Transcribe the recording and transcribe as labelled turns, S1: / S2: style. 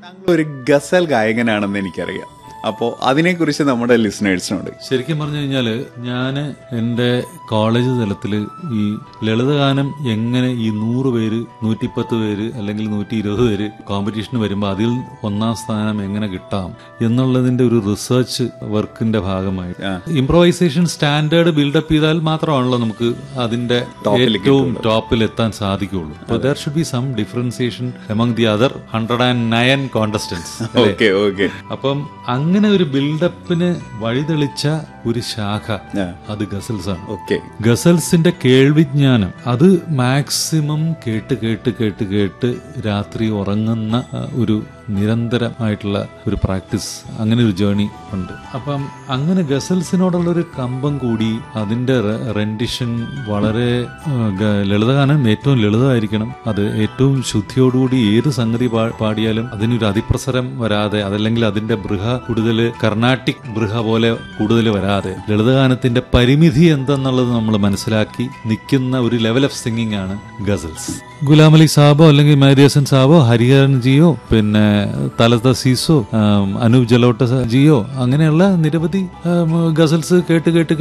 S1: താങ്കൾ ഒരു ഗസൽ ഗായകനാണെന്ന് എനിക്കറിയാം അപ്പോൾ അതിനെക്കുറിച്ച് നമ്മുടെ ലിസണേഴ്സിനോട്
S2: ശരിക്കും പറഞ്ഞു കഴിഞ്ഞാല് ഞാൻ എൻ്റെ കോളേജ് തലത്തിൽ ഈ ലളിതഗാനം എങ്ങനെ ഈ നൂറ് പേര് നൂറ്റിപ്പത്ത് പേര് അല്ലെങ്കിൽ നൂറ്റി ഇരുപത് പേര് കോമ്പറ്റീഷന് വരുമ്പോൾ അതിൽ ഒന്നാം സ്ഥാനം എങ്ങനെ കിട്ടാം എന്നുള്ളതിന്റെ ഒരു റിസർച്ച് വർക്കിന്റെ ഭാഗമായി ഇംപ്രവൈസേഷൻ സ്റ്റാൻഡേർഡ് ബിൽഡപ്പ് ചെയ്താൽ മാത്രമാണല്ലോ നമുക്ക് അതിന്റെ ഏറ്റവും ടോപ്പിൽ എത്താൻ സാധിക്കുള്ളൂ അപ്പോൾ there should be some differentiation among the other hundred and nine contestants
S1: okay okay
S2: അപ്പം അങ്ങനെ ഒരു ബിൽഡപ്പിന് വഴിതെളിച്ച ഒരു ശാഖ അത് ഗസൽസ് ആണ്
S1: ഓക്കെ
S2: ഗസൽസിന്റെ കേൾവിജ്ഞാനം അത് മാക്സിമം കേട്ട് കേട്ട് കേട്ട് കേട്ട് രാത്രി ഉറങ്ങുന്ന ആ, ഒരു നിരന്തരമായിട്ടുള്ള ഒരു പ്രാക്ടീസ് അങ്ങനെ ഒരു ജേണി ഉണ്ട് അപ്പം അങ്ങനെ ഗസൽസിനോടുള്ള ഒരു കമ്പം കൂടി അതിന്റെ റെൻഡിഷൻ വളരെ ആ, ഗ- ലളിതഗാനം ഏറ്റവും ലളിതമായിരിക്കണം അത് ഏറ്റവും ശുദ്ധിയോടുകൂടി ഏത് സംഗതി പാ- പാടിയാലും അതിനൊരു അതിപ്രസരം വരാതെ അതല്ലെങ്കിൽ അതിന്റെ ബൃഹ കൂടുതൽ കർണാട്ടിക് ബൃഹ പോലെ കൂടുതൽ വരാതെ ലളിതഗാനത്തിന്റെ പരിമിതി എന്തെന്നുള്ളത് നമ്മൾ മനസ്സിലാക്കി നിൽക്കുന്ന ഒരു ലെവൽ ഓഫ് സിംഗിങ് ആണ് ഗസൽസ് ഗുലാം അലി സാബോ അല്ലെങ്കിൽ മേരിയസൻ സാബോ ഹരിഹരൻ ജിയോ പിന്നെ തലത സീസോ ആം, അനൂപ് ജലോട്ട ജിയോ അങ്ങനെയുള്ള നിരവധി ആം, ഗസൽസ് കേട്ട് കേട്ട്